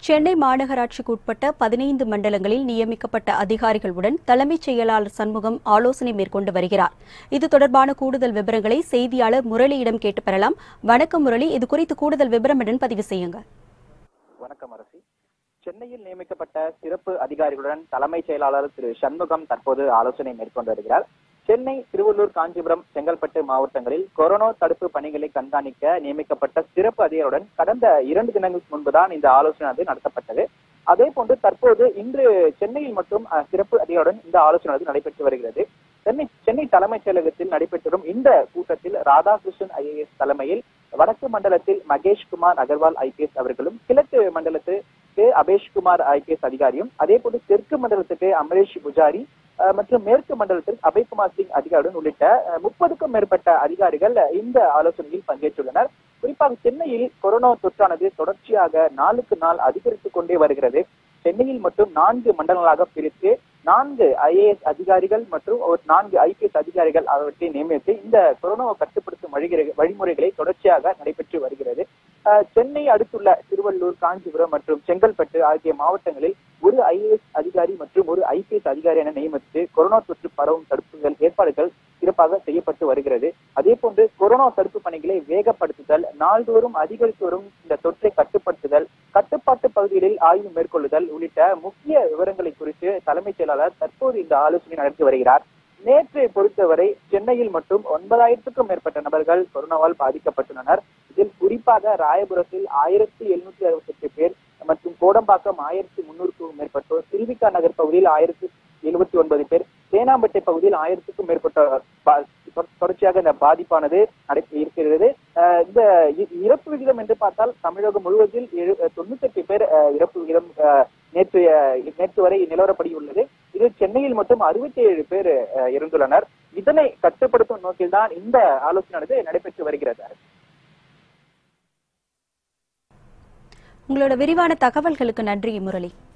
சென்னை மாநகராட்சிக்கு உட்பட்ட பதினைந்து மண்டலங்களில் நியமிக்கப்பட்ட அதிகாரிகளுடன் தலைமைச் செயலாளர் சண்முகம் ஆலோசனை மேற்கொண்டு வருகிறார் இது தொடர்பான கூடுதல் விவரங்களை செய்தியாளர் முரளியிடம் கேட்டு பெறலாம் வணக்கம் முரளி இது குறித்து கூடுதல் விவரமுடன் பதிவு செய்யுங்க வணக்கம் அரசி சென்னையில் நியமிக்கப்பட்ட சிறப்பு அதிகாரிகளுடன் தலைமைச் செயலாளர் திரு சண்முகம் தற்போது ஆலோசனை மேற்கொண்டு வருகிறார் சென்னை திருவள்ளூர் காஞ்சிபுரம் செங்கல்பட்டு மாவட்டங்களில் கொரோனா தடுப்பு பணிகளை கண்காணிக்க நியமிக்கப்பட்ட சிறப்பு அதிகாரியுடன் கடந்த இரண்டு தினங்களுக்கு முன்புதான் இந்த ஆலோசனை நடத்தப்பட்டது அதே போன்று தற்போது இன்று சென்னையில் மட்டும் அஹ், சிறப்பு அதிகாரியுடன் இந்த ஆலோசனை நடைபெற்று வருகிறது சென்னை சென்னை தலைமைச் செயலகத்தில் நடைபெற்று வரும் இந்த கூட்டத்தில் ராதாகிருஷ்ணன் ஐஏஎஸ் தலைமையில் வடக்கு மண்டலத்தில் மகேஷ்குமார் அகர்வால் ஐபிஎஸ் அவர்களும் கிழக்கு மண்டலத்துக்கு அபேஷ்குமார் ஐபிஎஸ் அதிகாரியும் அதே போன்று தெற்கு மண்டலத்துக்கு அமரேஷ் புஜாரி அஹ், மற்றும் மேற்கு மண்டலத்தில் அபய்குமார் சிங் அதிகாரியுடன் உள்ளிட்ட அஹ், முப்பதுக்கும் மேற்பட்ட அதிகாரிகள் இந்த ஆலோசனையில் பங்கேற்றுள்ளனர் குறிப்பாக சென்னையில் கொரோனா தொற்றானது தொடர்ச்சியாக நாளுக்கு நாள் அதிகரித்துக் கொண்டே வருகிறது சென்னையில் மட்டும் நான்கு மண்டலங்களாக பிரித்து நான்கு ஐஏஎஸ் அதிகாரிகள் மற்றும் ஒரு நான்கு ஐபிஎஸ் அதிகாரிகள் அவற்றை நியமித்து இந்த கொரோனாவை கட்டுப்படுத்தும் வழிகிற- வழிமுறைகளை தொடர்ச்சியாக நடைபெற்று வருகிறது அஹ், சென்னை அடுத்துள்ள திருவள்ளூர் காஞ்சிபுரம் மற்றும் செங்கல்பட்டு ஆகிய மாவட்டங்களில் ஒரு ஐஏஎஸ் அதிகாரி மற்றும் ஒரு ஐபிஎஸ் அதிகாரி என நியமித்து கொரோனா தொற்று பரவும் தடுப்புகள் ஏற்பாடுகள் சிறப்பாக செய்யப்பட்டு வருகிறது அதே போன்று கொரோனா தடுப்பு பணிகளை வேகப்படுத்துதல் நாள்தோறும் அதிகரித்து வரும் இந்த தொற்றை கட்டுப்படுத்துதல் கட்டுப்பாட்டு பகுதிகளில் ஆய்வு மேற்கொள்ளுதல் உள்ளிட்ட முக்கிய விவரங்களை குறித்து தலைமைச் செயலாளர் தற்போது இந்த ஆலோசனை நடத்தி வருகிறார் நேற்றை பொறுத்தவரை சென்னையில் மட்டும் ஒன்பதாயிரத்துக்கும் மேற்பட்ட நபர்கள் கொரோனாவால் பாதிக்கப்பட்டுள்ளனர் இதில் குறிப்பாக ராயபுரத்தில் ஆயிரத்தி எழுநூத்தி அறுபத்தி எட்டு பேர் மற்றும் கோடம்பாக்கம் ஆயிரத்தி முன்னூறுக்கும் மேற்பட்டோர் திருவிக்கா நகர் பகுதியில் ஆயிரத்தி எழுபத்தி ஒன்பது பேர் தேனாம்பேட்டை பகுதியில் ஆயிரத்துக்கும் மேற்பட்ட பா- தொ- தொடர்ச்சியாக இந்த பாதிப்பானது நடை இருக்கிறது அஹ் இந்த இ- இறப்பு விகிதம் என்று பார்த்தால் தமிழகம் முழுவதில் தொண்ணூத்தி எட்டு பேர் அஹ், இறப்பு விகிதம் அஹ், நேற்று அஹ், நேற்று வரை நிலவரப்படி உள்ளது இது சென்னையில் மட்டும் அறுபத்தி ஏழு பேர் அஹ், இறந்துள்ளனர் இதனை கட்டுப்படுத்தும் நோக்கில்தான் இந்த ஆலோசனையானது நடைபெற்று வருகிறது உங்களோட விரிவான தகவல்களுக்கு நன்றி முரளி